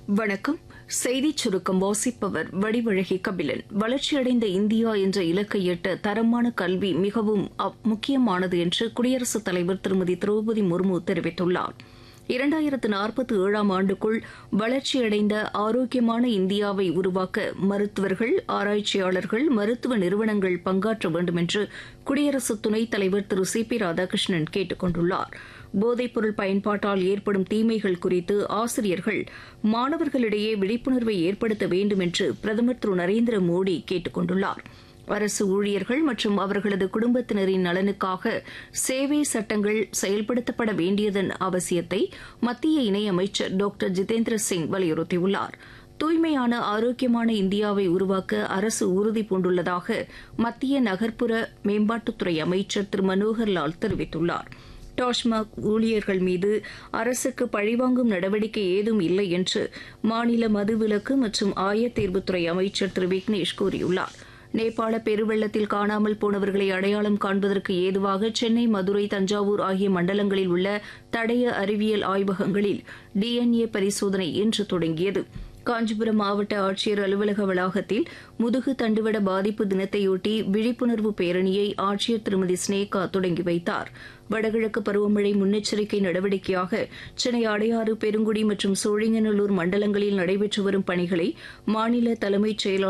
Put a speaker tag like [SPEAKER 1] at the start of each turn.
[SPEAKER 1] வணக்கம் செய்திச் சுருக்கம் வாசிப்பவர் வடிவழகி கபிலன் வளர்ச்சியடைந்த இந்தியா என்ற இலக்கை எட்ட தரமான கல்வி மிகவும் அப்- முக்கியமானது என்று குடியரசுத் தலைவர் திருமதி திரௌபதி முர்மு தெரிவித்துள்ளார் இரண்டாயிரத்து நாற்பத்தி ஏழாம் ஆண்டுக்குள் வளர்ச்சியடைந்த ஆரோக்கியமான இந்தியாவை உருவாக்க மருத்துவர்கள் ஆராய்ச்சியாளர்கள் மருத்துவ நிறுவனங்கள் பங்காற்ற வேண்டும் என்று குடியரசு துணைத் தலைவர் திரு சி பி ராதாகிருஷ்ணன் கேட்டுக் கொண்டுள்ளார் போதைப்பொருள் பயன்பாட்டால் ஏற்படும் தீமைகள் குறித்து ஆசிரியர்கள் மாணவர்களிடையே விழிப்புணர்வை ஏற்படுத்த வேண்டும் என்று பிரதமர் திரு நரேந்திர மோடி கேட்டுக் கொண்டுள்ளார் அரசு ஊழியர்கள் மற்றும் அவர்களது குடும்பத்தினரின் நலனுக்காக சேவை சட்டங்கள் செயல்படுத்தப்பட வேண்டியதன் அவசியத்தை மத்திய இணையமைச்சர் டாக்டர் ஜிதேந்திர சிங் வலியுறுத்தியுள்ளார் தூய்மையான ஆரோக்கியமான இந்தியாவை உருவாக்க அரசு உறுதி பூண்டுள்ளதாக மத்திய நகர்ப்புற மேம்பாட்டுத்துறை அமைச்சர் திரு மனோகர் லால் தெரிவித்துள்ளார் டாஸ்மாக் ஊழியர்கள் மீது அரசுக்கு பழிவாங்கும் நடவடிக்கை ஏதும் இல்லை என்று மாநில மதுவிலக்கு மற்றும் ஆயத்தேர்வுத்துறை அமைச்சர் திரு விக்னேஷ் கூறியுள்ளார் நேபாள பெருவெள்ளத்தில் காணாமல் போனவர்களை அடையாளம் காண்பதற்கு ஏதுவாக சென்னை மதுரை தஞ்சாவூர் ஆகிய மண்டலங்களில் உள்ள தடய அறிவியல் ஆய்வகங்களில் டிஎன்ஏ பரிசோதனை இன்று தொடங்கியது காஞ்சிபுரம் மாவட்ட ஆட்சியர் அலுவலக வளாகத்தில் முதுகு தண்டுவட பாதிப்பு தினத்தையொட்டி விழிப்புணர்வு பேரணியை ஆட்சியர் திருமதி ஸ்னேகா தொடங்கி வைத்தார் வடகிழக்கு பருவமழை முன்னெச்சரிக்கை நடவடிக்கையாக சென்னை அடையாறு பெருங்குடி மற்றும் சோழிங்கநல்லூர் மண்டலங்களில் நடைபெற்று வரும் பணிகளை மாநில தலைமைச் செயலாளர்